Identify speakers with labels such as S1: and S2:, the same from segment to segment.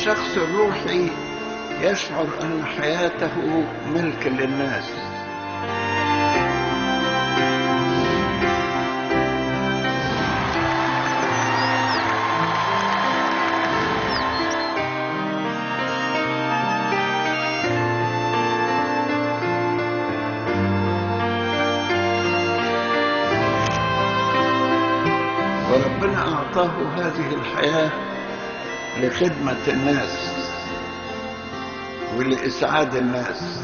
S1: الشخص الروحي يشعر أن حياته ملك للناس وربنا أعطاه هذه الحياة لخدمة الناس ولإسعاد الناس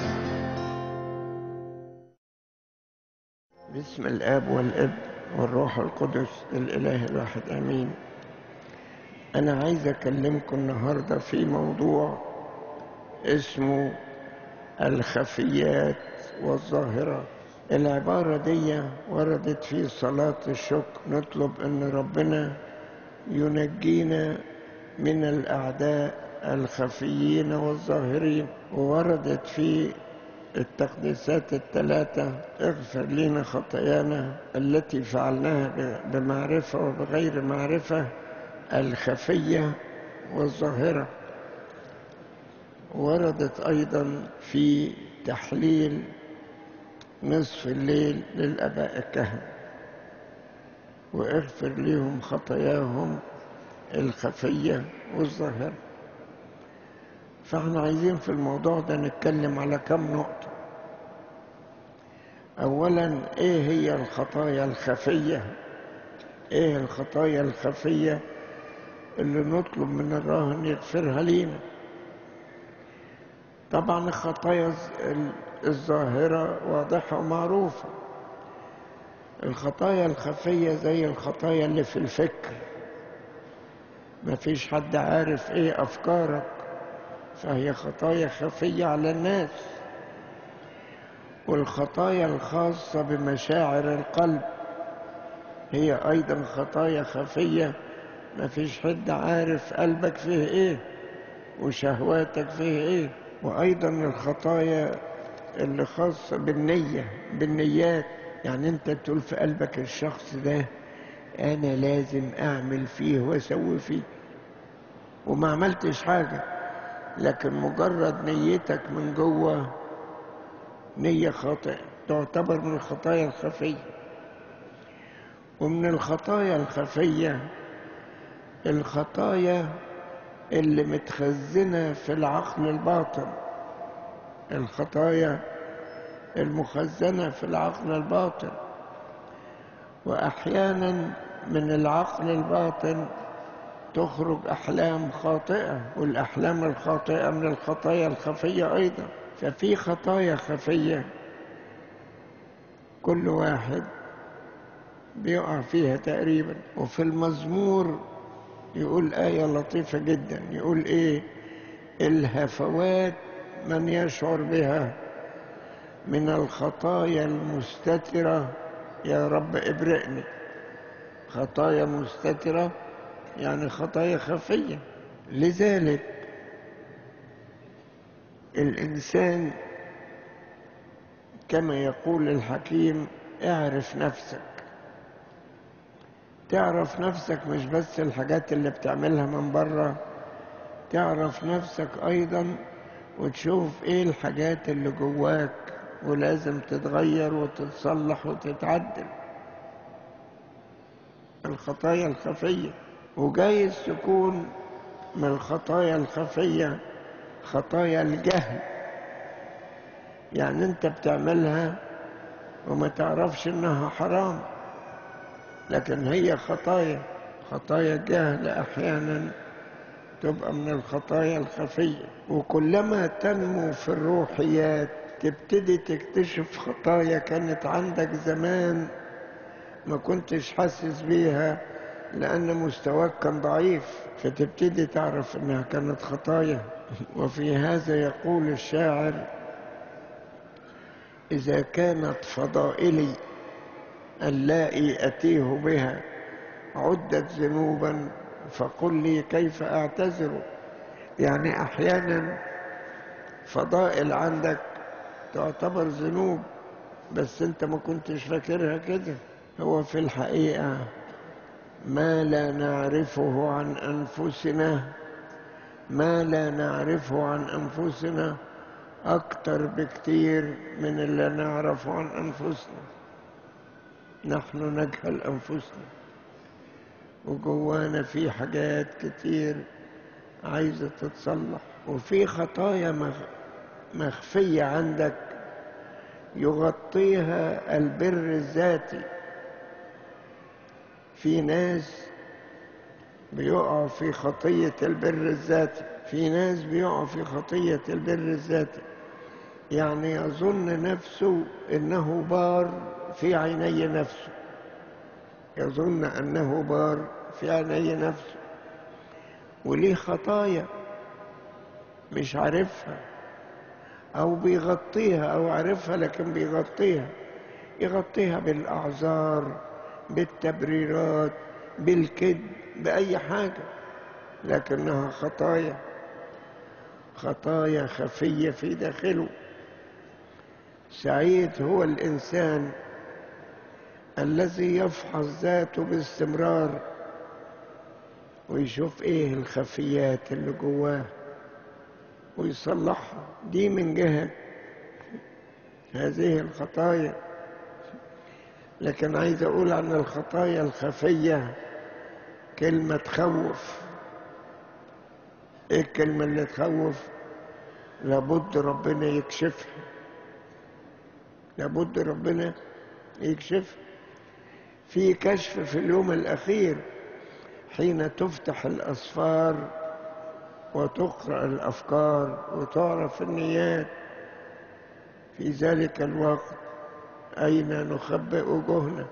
S1: باسم الآب والابن والروح القدس الإله الواحد آمين أنا عايز أكلمكم النهاردة في موضوع اسمه الخفيات والظاهرات العبارة دي وردت في صلاة الشكر نطلب أن ربنا ينجينا من الأعداء الخفيين والظاهرين ووردت في التقديسات الثلاثة اغفر لنا خطايانا التي فعلناها بمعرفة وبغير معرفة الخفية والظاهرة وردت أيضا في تحليل نصف الليل للأباء الكهنة واغفر لهم خطاياهم الخفية والظاهرة فاحنا عايزين في الموضوع ده نتكلم على كم نقطة أولا إيه هي الخطايا الخفية إيه الخطايا الخفية اللي نطلب من الراهن يغفرها لينا طبعا الخطايا الظاهرة واضحة ومعروفة الخطايا الخفية زي الخطايا اللي في الفكر ما فيش حد عارف ايه افكارك فهي خطايا خفية على الناس والخطايا الخاصة بمشاعر القلب هي ايضا خطايا خفية ما فيش حد عارف قلبك فيه ايه وشهواتك فيه ايه وايضا الخطايا اللي خاصة بالنية بالنيات يعني انت تقول في قلبك الشخص ده انا لازم اعمل فيه واسوي فيه وما عملتش حاجة لكن مجرد نيتك من جوه نية خاطئة تعتبر من الخطايا الخفية ومن الخطايا الخفية الخطايا اللي متخزنة في العقل الباطن الخطايا المخزنة في العقل الباطن وأحيانا من العقل الباطن تخرج أحلام خاطئة والأحلام الخاطئة من الخطايا الخفية أيضا ففي خطايا خفية كل واحد بيقع فيها تقريبا وفي المزمور يقول آية لطيفة جدا يقول إيه الهفوات من يشعر بها من الخطايا المستترة يا رب ابرئني خطايا مستترة يعني خطايا خفية لذلك الإنسان كما يقول الحكيم اعرف نفسك تعرف نفسك مش بس الحاجات اللي بتعملها من بره تعرف نفسك أيضا وتشوف ايه الحاجات اللي جواك ولازم تتغير وتتصلح وتتعدل الخطايا الخفية وجايز تكون من الخطايا الخفية خطايا الجهل يعني انت بتعملها وما تعرفش انها حرام لكن هي خطايا خطايا الجهل احيانا تبقى من الخطايا الخفية وكلما تنمو في الروحيات تبتدي تكتشف خطايا كانت عندك زمان ما كنتش حاسس بيها لأن مستواك كان ضعيف فتبتدي تعرف إنها كانت خطايا وفي هذا يقول الشاعر إذا كانت فضائلي اللائي أتيه بها عدت ذنوبا فقل لي كيف أعتذر يعني أحيانا فضائل عندك تعتبر ذنوب بس أنت ما كنتش فاكرها كده هو في الحقيقة ما لا نعرفه عن أنفسنا ما لا نعرفه عن أنفسنا أكتر بكتير من اللي نعرفه عن أنفسنا نحن نجهل أنفسنا وجوانا في حاجات كتير عايزة تتصلح وفي خطايا مخفية عندك يغطيها البر الذاتي في ناس بيقعوا في خطية البر الذاتي في ناس بيقعوا في خطية البر الذاتي يعني يظن نفسه انه بار في عيني نفسه يظن انه بار في عيني نفسه وليه خطايا مش عارفها او بيغطيها او عارفها لكن بيغطيها يغطيها بالاعذار بالتبريرات بالكذب باي حاجه لكنها خطايا خطايا خفيه في داخله سعيد هو الانسان الذي يفحص ذاته باستمرار ويشوف ايه الخفيات اللي جواه ويصلحها دي من جهة هذه الخطايا لكن عايز اقول عن الخطايا الخفية كلمة تخوف ايه الكلمة اللي تخوف لابد ربنا يكشفها لابد ربنا يكشفها في كشف في اليوم الأخير حين تفتح الأسفار وتقرأ الأفكار وتعرف النيات في ذلك الوقت أين نخبئ وجهنا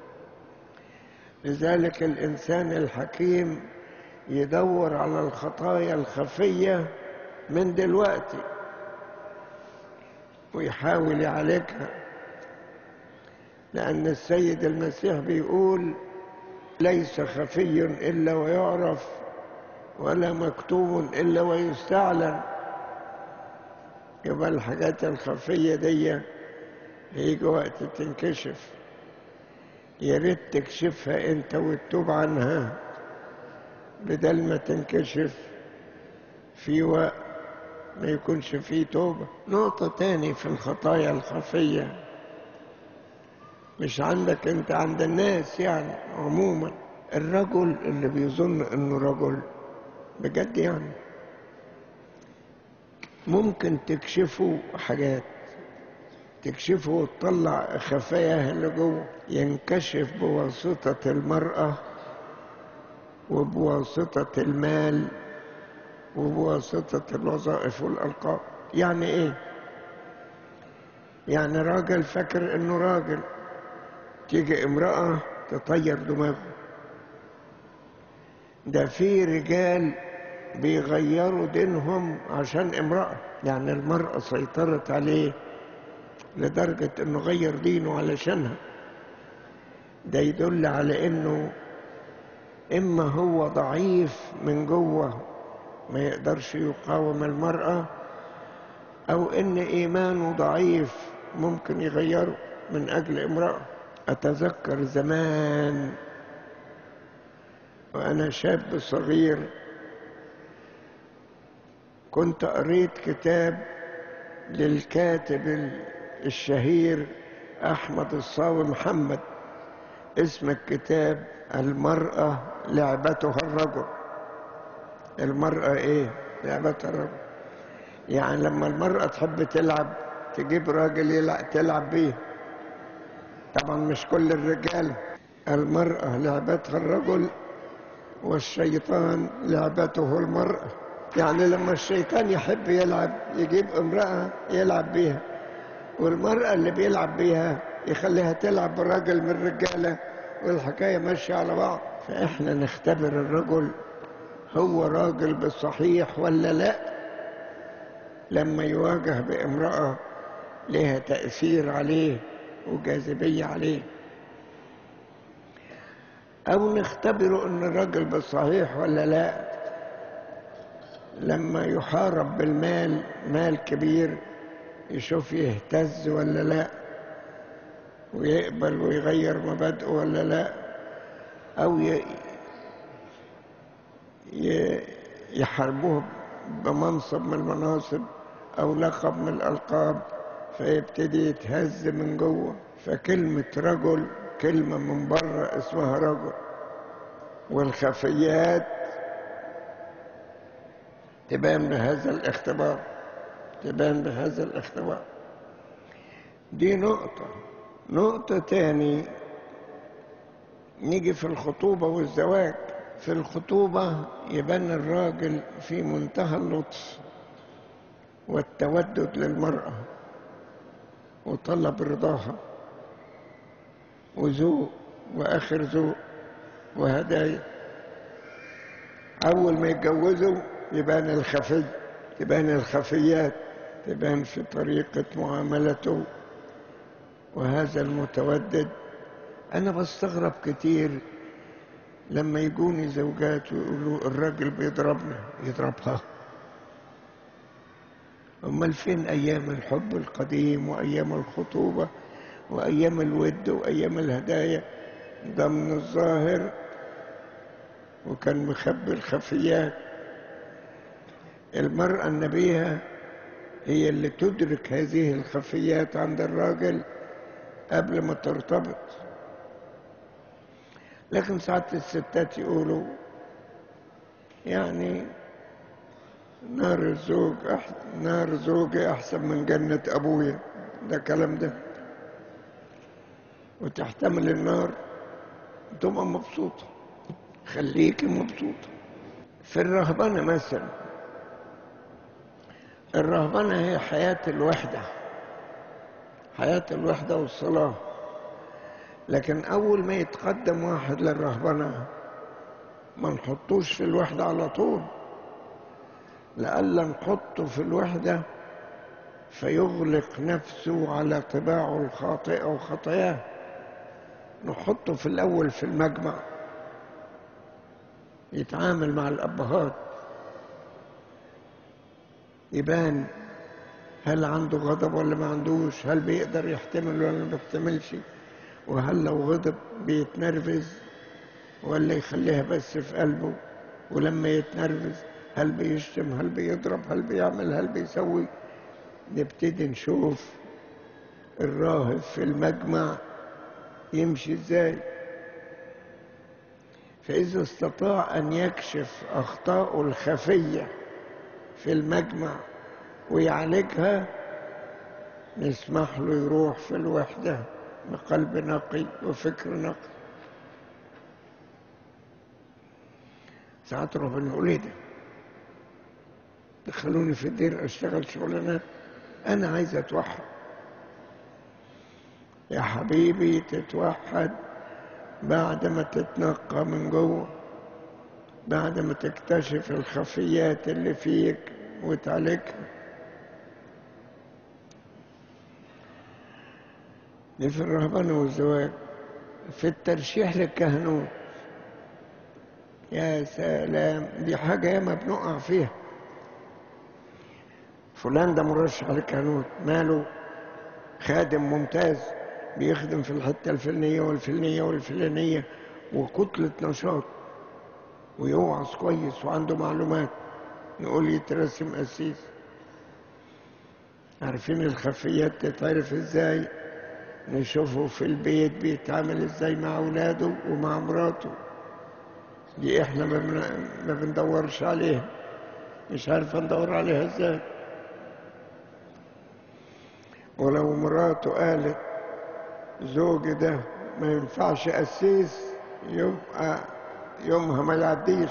S1: لذلك الإنسان الحكيم يدور على الخطايا الخفية من دلوقتي ويحاول يعالجها لأن السيد المسيح بيقول ليس خفي إلا ويعرف ولا مكتوب إلا ويستعلن يبقى الحاجات الخفية دي هيجي وقت تنكشف يا ريت تكشفها انت وتتوب عنها بدل ما تنكشف في وقت ما يكونش فيه توبة نقطة تاني في الخطايا الخفية مش عندك انت عند الناس يعني عموما الرجل اللي بيظن انه رجل بجد يعني ممكن تكشفوا حاجات تكشفه وتطلع خفاياه اللي جوه ينكشف بواسطة المرأة وبواسطة المال وبواسطة الوظائف والألقاب يعني إيه؟ يعني راجل فاكر إنه راجل تيجي امرأة تطير دماغه ده في رجال بيغيروا دينهم عشان امرأة يعني المرأة سيطرت عليه لدرجة انه غير دينه علشانها ده يدل على انه اما هو ضعيف من جوه ما يقدرش يقاوم المرأة او ان ايمانه ضعيف ممكن يغيره من اجل امرأة اتذكر زمان وانا شاب صغير كنت قريت كتاب للكاتب الشهير احمد الصاوي محمد اسم الكتاب المرأة لعبتها الرجل المرأة ايه لعبتها الرجل يعني لما المرأة تحب تلعب تجيب راجل يلعب تلعب بيه طبعا مش كل الرجال المرأة لعبتها الرجل والشيطان لعبته المرأة يعني لما الشيطان يحب يلعب يجيب امرأة يلعب بيها والمرأة اللي بيلعب بيها يخليها تلعب بالراجل من الرجالة والحكاية ماشية على بعض فإحنا نختبر الرجل هو راجل بالصحيح ولا لا لما يواجه بامرأة لها تأثير عليه وجاذبية عليه أو نختبر أن الرجل بالصحيح ولا لا لما يحارب بالمال مال كبير يشوف يهتز ولا لا ويقبل ويغير مبادئه ولا لا أو ي... ي... يحاربوه بمنصب من المناصب أو لقب من الألقاب فيبتدي يتهز من جوه فكلمة رجل كلمة من بره اسمها رجل والخفيات تبان بهذا الاختبار تبان بهذا الاختبار دي نقطة نقطة تاني نيجي في الخطوبة والزواج في الخطوبة يبان الراجل في منتهى اللطف والتودد للمرأة وطلب رضاها وذوق وآخر ذوق وهدايا أول ما يتجوزوا يبان الخفي تبان الخفيات تبان في طريقة معاملته وهذا المتودد أنا بستغرب كتير لما يجوني زوجات ويقولوا الراجل بيضربنا يضربها أمال فين أيام الحب القديم وأيام الخطوبة وأيام الود وأيام الهدايا ده من الظاهر وكان مخبي الخفيات المرأة النبيهة هي اللي تدرك هذه الخفيات عند الراجل قبل ما ترتبط لكن ساعات الستات يقولوا يعني نار الزوج أح... نار زوجي أحسن من جنة أبويا ده كلام ده وتحتمل النار تبقى مبسوطة خليكي مبسوطة في الرهبنة مثلا الرهبنة هي حياة الوحدة حياة الوحدة والصلاة لكن أول ما يتقدم واحد للرهبنة ما نحطوش في الوحدة على طول لألا نحطه في الوحدة فيغلق نفسه على طباعه الخاطئة وخطاياه نحطه في الأول في المجمع يتعامل مع الأبهات يبان هل عنده غضب ولا ما عندوش هل بيقدر يحتمل ولا ما بيحتملش وهل لو غضب بيتنرفز ولا يخليها بس في قلبه ولما يتنرفز هل بيشتم هل بيضرب هل بيعمل هل بيسوي نبتدي نشوف الراهب في المجمع يمشي ازاي فإذا استطاع أن يكشف أخطاءه الخفية في المجمع ويعالجها نسمح له يروح في الوحدة بقلب نقي وفكر نقي ساعات ربنا نقول ايه ده دخلوني في الدير اشتغل شغلانات انا عايز اتوحد يا حبيبي تتوحد بعد ما تتنقى من جوه بعد ما تكتشف الخفيات اللي فيك وتعالجها دي في الرهبنة والزواج في الترشيح للكهنوت يا سلام دي حاجة ياما بنقع فيها فلان ده مرشح للكهنوت ماله خادم ممتاز بيخدم في الحتة الفلانية والفلانية والفلانية وكتلة نشاط ويوعظ كويس وعنده معلومات نقول يترسم قسيس عارفين الخفيات تتعرف ازاي نشوفه في البيت بيتعامل ازاي مع اولاده ومع مراته دي احنا ما, بن... ما بندورش عليها مش عارفه ندور عليها ازاي ولو مراته قالت زوجي ده ما ينفعش قسيس يبقى يومها ما يعديش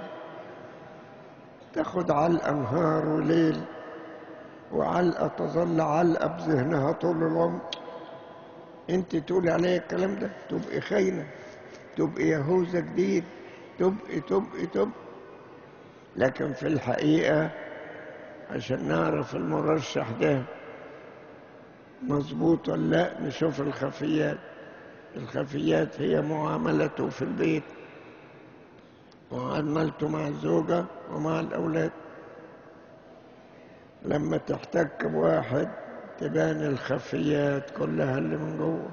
S1: تاخد علقة نهار وليل وعلقة تظل علقة بذهنها طول العمر انت تقولي عليا الكلام ده تبقي خاينة تبقي يهوذا جديد تبقي تبقي تبقي لكن في الحقيقة عشان نعرف المرشح ده مظبوط ولا لا نشوف الخفيات الخفيات هي معاملته في البيت وعملته مع الزوجة ومع الأولاد لما تحتك بواحد تبان الخفيات كلها اللي من جوه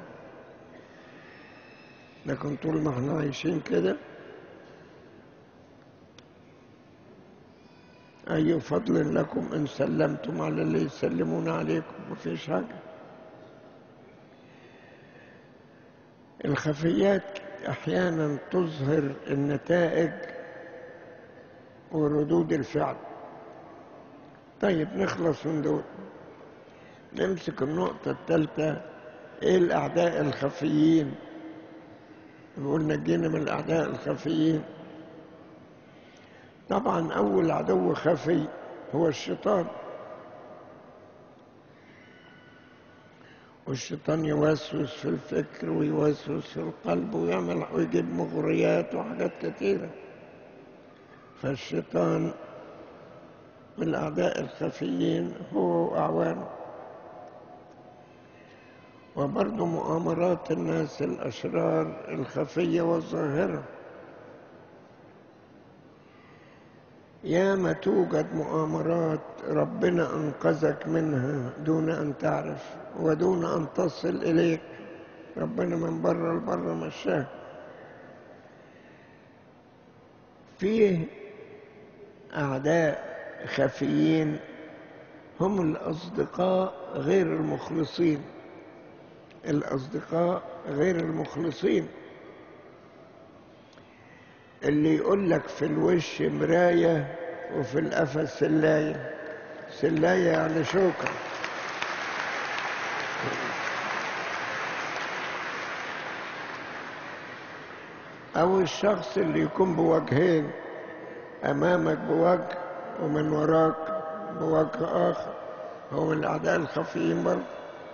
S1: لكن طول ما احنا عايشين كده أي فضل لكم إن سلمتم على اللي يسلمون عليكم مفيش حاجة الخفيات أحيانا تظهر النتائج وردود الفعل طيب نخلص من دول نمسك النقطة الثالثة ايه الأعداء الخفيين نقول نجينا من الأعداء الخفيين طبعا أول عدو خفي هو الشيطان والشيطان يوسوس في الفكر ويوسوس في القلب ويعمل ويجيب مغريات وحاجات كثيرة فالشيطان من الأعداء الخفيين هو وأعوانه وبرضه مؤامرات الناس الأشرار الخفية والظاهرة ياما توجد مؤامرات ربنا أنقذك منها دون أن تعرف ودون أن تصل إليك ربنا من بره لبره مشاه فيه أعداء خفيين هم الأصدقاء غير المخلصين الأصدقاء غير المخلصين اللي يقول لك في الوش مراية وفي القفا سلاية سلاية يعني شوكة أو الشخص اللي يكون بوجهين أمامك بوجه ومن وراك بوجه آخر هو من الأعداء الخفيين برضه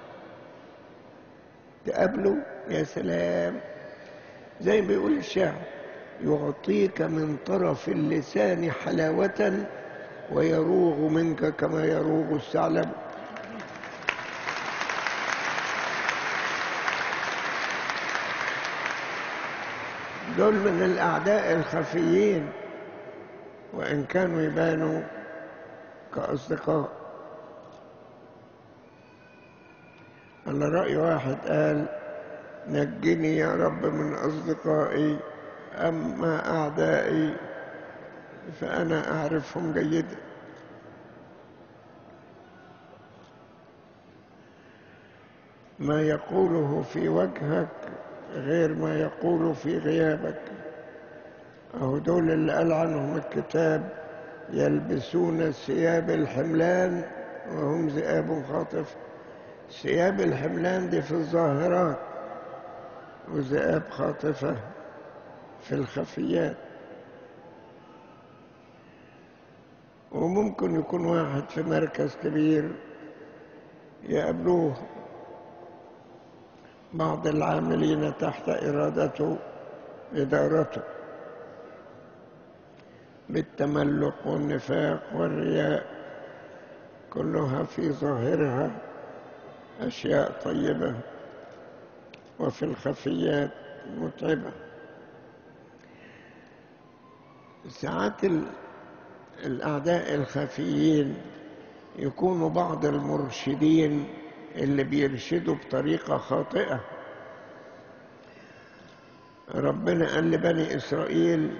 S1: تقابله يا سلام زي ما بيقول الشاعر يعطيك من طرف اللسان حلاوة ويروغ منك كما يروغ الثعلب دول من الأعداء الخفيين وإن كانوا يبانوا كأصدقاء على رأي واحد قال نجني يا رب من أصدقائي أما أعدائي فأنا أعرفهم جيدا ما يقوله في وجهك غير ما يقول في غيابك أهو دول اللي قال عنهم الكتاب يلبسون ثياب الحملان وهم ذئاب خاطف ثياب الحملان دي في الظاهرات وذئاب خاطفة في الخفيات وممكن يكون واحد في مركز كبير يقابلوه بعض العاملين تحت إرادته إدارته بالتملق والنفاق والرياء كلها في ظاهرها أشياء طيبة وفي الخفيات متعبة ساعات الأعداء الخفيين يكونوا بعض المرشدين اللي بيرشدوا بطريقة خاطئة ربنا قال لبني إسرائيل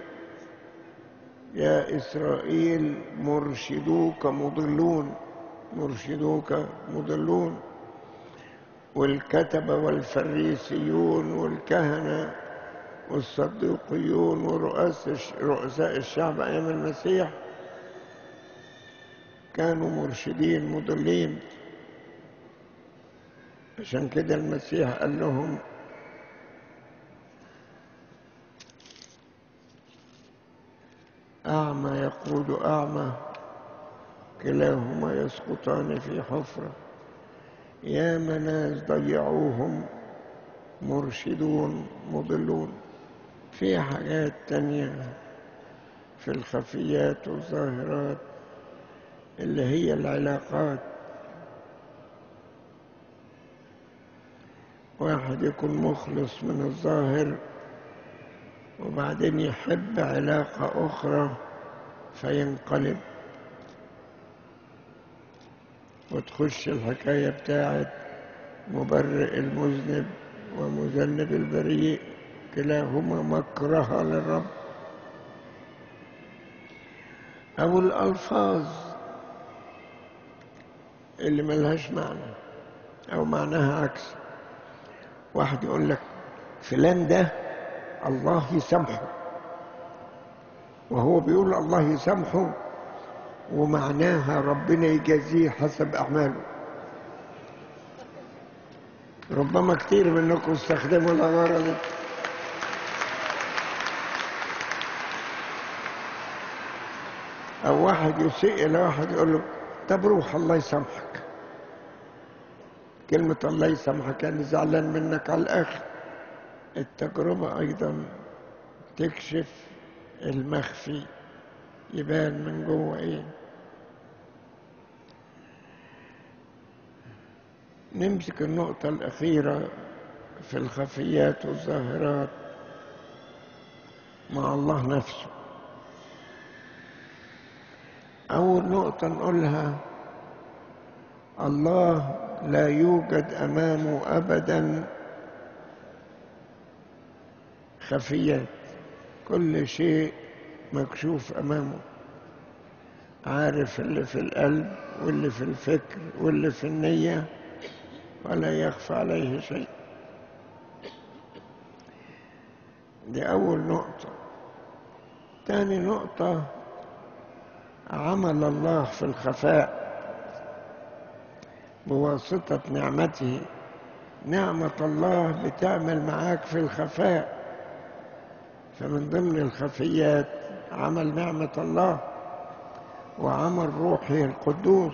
S1: يا إسرائيل مرشدوك مضلون مرشدوك مضلون والكتبة والفريسيون والكهنة والصديقيون ورؤساء الشعب أيام المسيح كانوا مرشدين مضلين عشان كده المسيح قال لهم أعمى يقود أعمى كلاهما يسقطان في حفرة يا ناس ضيعوهم مرشدون مضلون في حاجات تانية في الخفيات والظاهرات اللي هي العلاقات واحد يكون مخلص من الظاهر وبعدين يحب علاقة أخرى فينقلب وتخش الحكاية بتاعت مبرئ المذنب ومذنب البريء كلاهما مكرها للرب أو الألفاظ اللي ملهاش معنى أو معناها عكس واحد يقول لك فلان ده الله يسامحه وهو بيقول الله يسامحه ومعناها ربنا يجازيه حسب أعماله ربما كتير منكم استخدموا العبارة دي أو واحد يسيء إلى واحد يقول له طب روح الله يسامحك كلمة الله يسامحك يعني زعلان منك على الآخر التجربة أيضا تكشف المخفي يبان من جوه إيه نمسك النقطة الأخيرة في الخفيات والظاهرات مع الله نفسه أول نقطة نقولها الله لا يوجد أمامه أبدا خفيات كل شيء مكشوف أمامه عارف اللي في القلب واللي في الفكر واللي في النية ولا يخفى عليه شيء دي أول نقطة تاني نقطة عمل الله في الخفاء بواسطة نعمته نعمة الله بتعمل معاك في الخفاء فمن ضمن الخفيات عمل نعمة الله وعمل روحه القدوس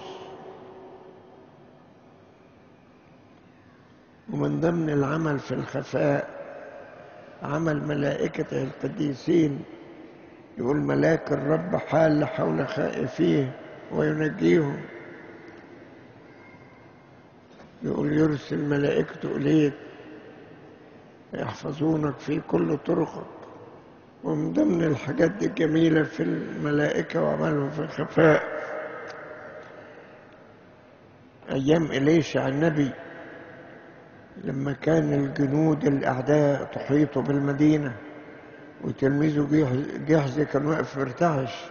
S1: ومن ضمن العمل في الخفاء عمل ملائكته القديسين يقول ملاك الرب حال حول خائفيه وينجيهم يقول يرسل ملائكته إليك يحفظونك في كل طرقك ومن ضمن الحاجات دي الجميلة في الملائكة وعملهم في الخفاء أيام إليشع النبي لما كان الجنود الأعداء تحيط بالمدينة وتلميذه جحزي كان واقف مرتعش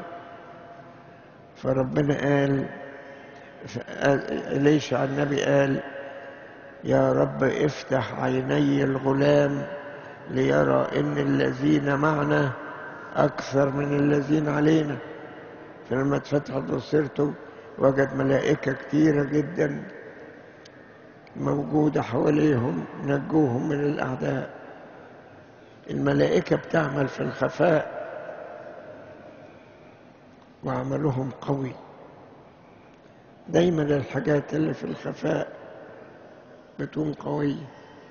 S1: فربنا قال إليشع النبي قال يا رب افتح عيني الغلام ليرى ان الذين معنا اكثر من الذين علينا فلما اتفتحت بصيرته وجد ملائكه كتيره جدا موجوده حواليهم نجوهم من الاعداء الملائكه بتعمل في الخفاء وعملهم قوي دايما الحاجات اللي في الخفاء بتكون قوية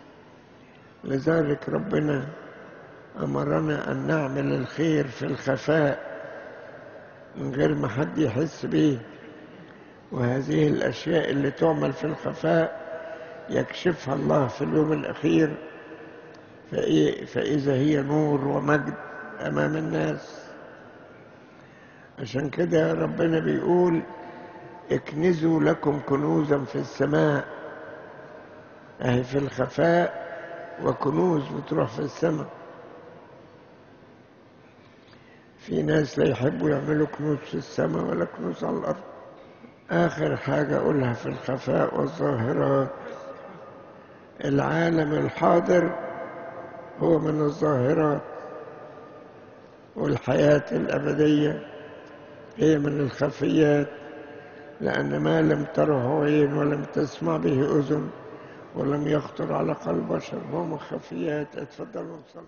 S1: لذلك ربنا أمرنا أن نعمل الخير في الخفاء من غير ما حد يحس بيه وهذه الأشياء اللي تعمل في الخفاء يكشفها الله في اليوم الأخير فإذا هي نور ومجد أمام الناس عشان كده ربنا بيقول اكنزوا لكم كنوزا في السماء اهي في الخفاء وكنوز بتروح في السماء في ناس لا يحبوا يعملوا كنوز في السماء ولا كنوز على الأرض آخر حاجة أقولها في الخفاء والظاهرات العالم الحاضر هو من الظاهرات والحياة الأبدية هي من الخفيات لأن ما لم تره عين ولم تسمع به أذن ولم يخطر على قلب بشر هم خفيات اتفضلوا صلوا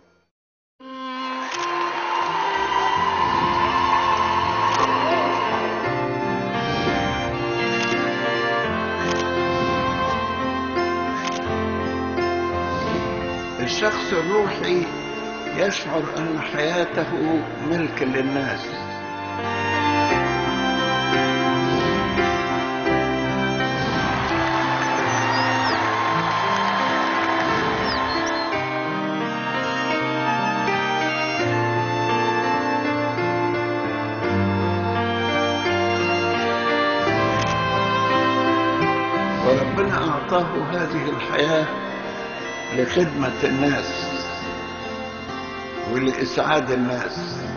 S1: الشخص الروحي يشعر أن حياته ملك للناس وربنا أعطاه هذه الحياة لخدمة الناس ولإسعاد الناس